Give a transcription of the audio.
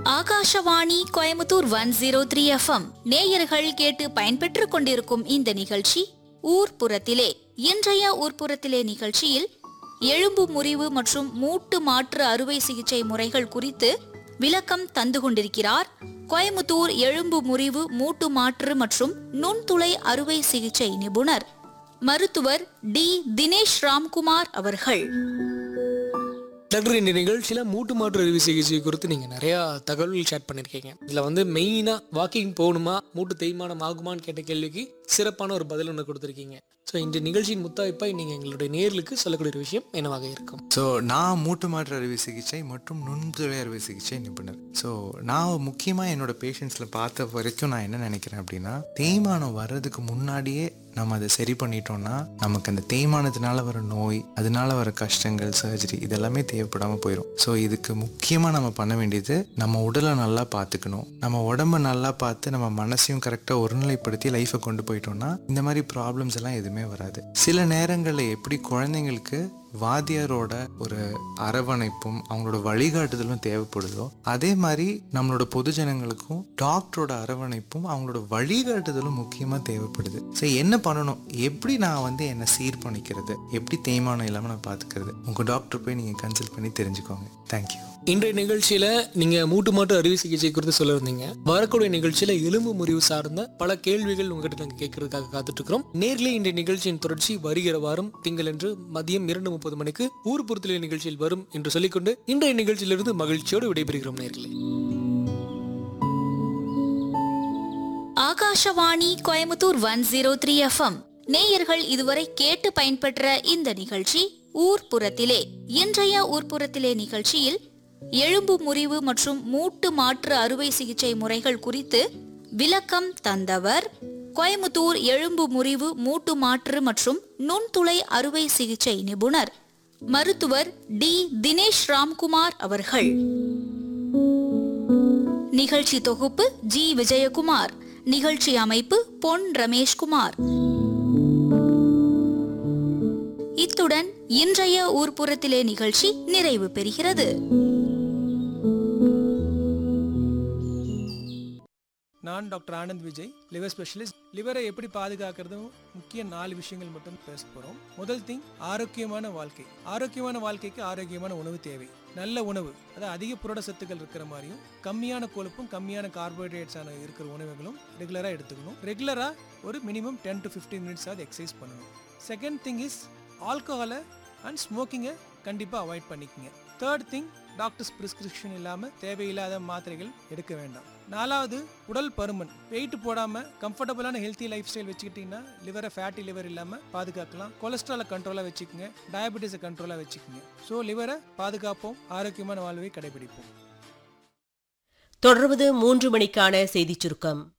Akashvani Coimbatore one zero three FM நேயர்கள் கேட்டு பயன்பெற்றுக் கொண்டிருக்கும் இந்த நிகழ்ச்சி ஊர்ப்புறத்திலே இன்றைய ஊர்ப்புறத்திலே நிகழ்ச்சியில் எலும்பு முறிவு மற்றும் மூட்டு மாற்று அறுவை சிகிச்சை முறைகள் குறித்து விளக்கம் தந்து கொண்டிருக்கிறார் கோயம்புத்தூர் எலும்பு முறிவு மூட்டு மாற்று மற்றும் நுண்துளை அறுவை சிகிச்சை நிபுணர் மருத்துவர் டி தினேஷ் ராம்குமார் அவர்கள் டாக்டர் இந்த நிகழ்ச்சியில் மூட்டு மாற்று அறுவை சிகிச்சை குறித்து நீங்கள் நிறையா தகவல்கள் ஷேர் பண்ணியிருக்கீங்க இதில் வந்து மெயினாக வாக்கிங் போகணுமா மூட்டு தேய்மானம் ஆகுமான்னு கேட்ட கேள்விக்கு சிறப்பான ஒரு பதில் ஒன்று கொடுத்துருக்கீங்க ஸோ இந்த நிகழ்ச்சியின் முத்தாய்ப்பாய் நீங்கள் எங்களுடைய நேர்களுக்கு சொல்லக்கூடிய ஒரு விஷயம் என்னவாக இருக்கும் ஸோ நான் மூட்டு மாற்று அறுவை சிகிச்சை மற்றும் நுண்துளை அறுவை சிகிச்சை நிபுணர் ஸோ நான் முக்கியமாக என்னோட பேஷண்ட்ஸில் பார்த்த வரைக்கும் நான் என்ன நினைக்கிறேன் அப்படின்னா தேய்மானம் வர்றதுக்கு முன்னாடியே நம்ம அதை சரி பண்ணிட்டோம்னா நமக்கு அந்த தேய்மானத்தினால வர நோய் அதனால வர கஷ்டங்கள் சர்ஜரி இதெல்லாமே தேவைப்படாமல் போயிடும் ஸோ இதுக்கு முக்கியமாக நம்ம பண்ண வேண்டியது நம்ம உடலை நல்லா பார்த்துக்கணும் நம்ம உடம்ப நல்லா பார்த்து நம்ம மனசையும் கரெக்டாக ஒருநிலைப்படுத்தி லைஃப்பை கொண்டு போயிட்டோம்னா இந்த மாதிரி ப்ராப்ளம்ஸ் எல்லாம் எதுவுமே வராது சில நேரங்களில் எப்படி குழந்தைங்களுக்கு வாத்தியாரோட ஒரு அரவணைப்பும் அவங்களோட வழிகாட்டுதலும் தேவைப்படுதோ அதே மாதிரி நம்மளோட பொதுஜனங்களுக்கும் டாக்டரோட அரவணைப்பும் அவங்களோட வழிகாட்டுதலும் முக்கியமாக தேவைப்படுது ஸோ என்ன பண்ணணும் எப்படி நான் வந்து என்னை சீர் பண்ணிக்கிறது எப்படி தேய்மானம் இல்லாமல் நான் பார்த்துக்கிறது உங்கள் டாக்டர் போய் நீங்கள் கன்சல்ட் பண்ணி தெரிஞ்சுக்கோங்க தேங்க்யூ இன்றைய நிகழ்ச்சியில் நீங்கள் மூட்டு மாற்று அறுவை சிகிச்சை குறித்து சொல்லியிருந்தீங்க வரக்கூடிய நிகழ்ச்சியில் எலும்பு முறிவு சார்ந்த பல கேள்விகள் உங்ககிட்ட நாங்கள் கேட்கறதுக்காக காத்துட்டு இருக்கிறோம் நேர்ல இன்றைய நிகழ்ச்சியின் தொடர்ச்சி வருகிற வாரம் திங்களன்று மதியம் இரண்டு முப்பது மணிக்கு ஊர் பொறுத்தலை நிகழ்ச்சியில் வரும் என்று சொல்லிக்கொண்டு இன்றைய நிகழ்ச்சியிலிருந்து மகிழ்ச்சியோடு விடைபெறுகிறோம் நேர்களே Akashvani Coimbatore one zero three FM நேயர்கள் இதுவரை கேட்டு பயன்பெற்ற இந்த நிகழ்ச்சி ஊர்ப்புறத்திலே இன்றைய ஊர்ப்புறத்திலே நிகழ்ச்சியில் எலும்பு முறிவு மற்றும் மூட்டு மாற்று அறுவை சிகிச்சை முறைகள் குறித்து விளக்கம் தந்தவர் கோயம்புத்தூர் எலும்பு முறிவு மூட்டு மாற்று மற்றும் நுண்துளை அறுவை சிகிச்சை நிபுணர் மருத்துவர் டி தினேஷ் ராம்குமார் அவர்கள் நிகழ்ச்சி தொகுப்பு ஜி விஜயகுமார் நிகழ்ச்சி அமைப்பு பொன் ரமேஷ்குமார் இத்துடன் இன்றைய ஊர்ப்புறத்திலே நிகழ்ச்சி நிறைவு பெறுகிறது நான் doctor Anand Vijay liver specialist லிவரை எப்படி பாதுகாக்கிறதும் முக்கிய நாலு விஷயங்கள் மட்டும் பேச போகிறோம் முதல் திங் ஆரோக்கியமான வாழ்க்கை ஆரோக்கியமான வாழ்க்கைக்கு ஆரோக்கியமான உணவு தேவை நல்ல உணவு அதாவது அதிக புரட சத்துக்கள் இருக்கிற மாதிரியும் கம்மியான கொழுப்பும் கம்மியான கார்போஹைட்ரேட்ஸான இருக்கிற உணவுகளும் ரெகுலராக எடுத்துக்கணும் ரெகுலராக ஒரு minimum ten to fifteen minutes ஆகுது எக்ஸசைஸ் பண்ணணும் செகண்ட் திங் இஸ் ஆல்கஹாலை அண்ட் ஸ்மோக்கிங்கை கண்டிப்பாக அவாய்ட் பண்ணிக்கங்க தேர்ட் திங் டாக்டர்ஸ் பிரிஸ்கிரிப்ஷன் இல்லாமல் தேவையில்லாத மாத்திரைகள் எடுக்க வேண்டாம் நாலாவது உடல் பருமன் வெயிட் போடாமல் கம்ஃபர்டபுளான ஹெல்த்தி லைஃப் ஸ்டைல் வச்சுக்கிட்டிங்கன்னா லிவரை ஃபேட்டி லிவர் இல்லாமல் பாதுகாக்கலாம் கொலஸ்ட்ராலை கண்ட்ரோலாக வச்சுக்கோங்க டயபெட்டிஸை கண்ட்ரோலாக வச்சுக்கோங்க ஸோ லிவரை பாதுகாப்போம் ஆரோக்கியமான வாழ்வை கடைபிடிப்போம் தொடர்வது மூன்று மணிக்கான செய்திச் சுருக்கம்